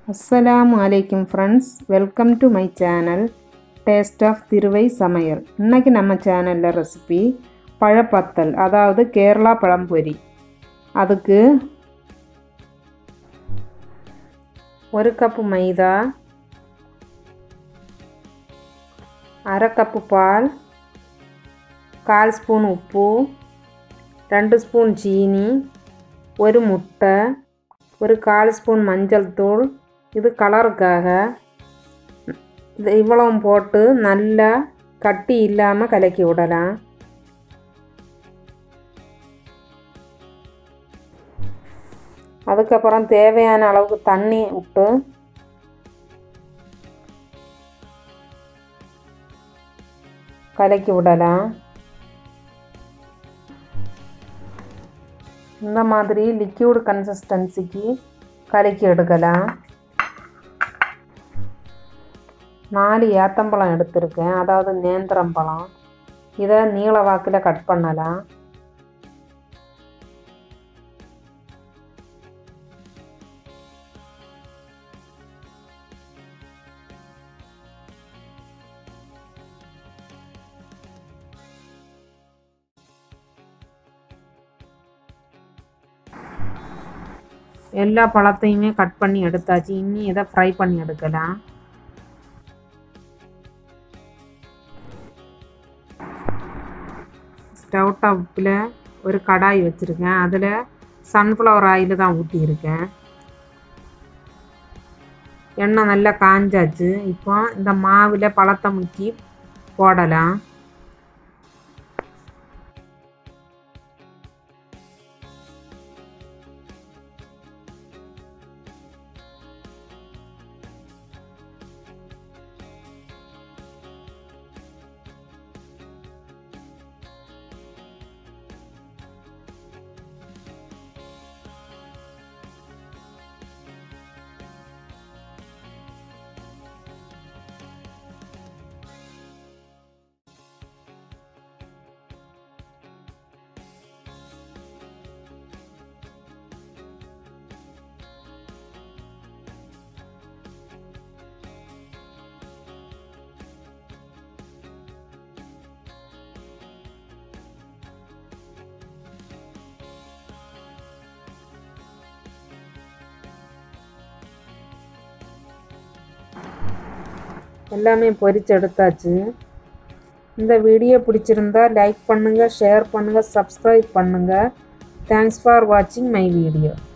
அஸ்ஸலாமு அலைக்கும் friends welcome to my channel taste of Thiruvai சமையல் இன்னைக்கு நம்ம சேனலில் ரெசிபி பழப்பத்தல் அதாவது கேரளா பழம்பொரி அதுக்கு ஒரு கப்பு மைதா அரை கப்பு பால் கால் ஸ்பூன் உப்பு ரெண்டு ஸ்பூன் சீனி ஒரு முட்டை ஒரு கால் ஸ்பூன் மஞ்சள் தூள் இது கலருக்காக இது இவ்வளவும் போட்டு நல்லா கட்டி இல்லாமல் கலக்கி விடலாம் அதுக்கப்புறம் தேவையான அளவுக்கு தண்ணி விட்டு கலக்கி விடலாம் இந்த மாதிரி லிக்யூட் கன்சிஸ்டன்சிக்கு கலக்கி எடுக்கலாம் நாலு ஏத்தம்பழம் எடுத்திருக்கேன் அதாவது நேந்திரம் பழம் இதை நீள வாக்கில் கட் பண்ணலாம் எல்லா பழத்தையுமே கட் பண்ணி எடுத்தாச்சு இன்னி இதை ஃப்ரை பண்ணி எடுக்கலாம் ஸ்டவ் டாப்பில் ஒரு கடாய் வச்சுருக்கேன் அதில் சன்ஃப்ளவர் ஆயில் தான் ஊற்றியிருக்கேன் எண்ணெய் நல்லா காஞ்சாச்சு இப்போ இந்த மாவில் பழத்தை முக்கி போடலாம் எல்லாமே பொரிச்சு எடுத்தாச்சு இந்த வீடியோ பிடிச்சிருந்தா லைக் பண்ணுங்கள் ஷேர் பண்ணுங்கள் சப்ஸ்கிரைப் பண்ணுங்கள் தேங்க்ஸ் ஃபார் வாட்சிங் மை வீடியோ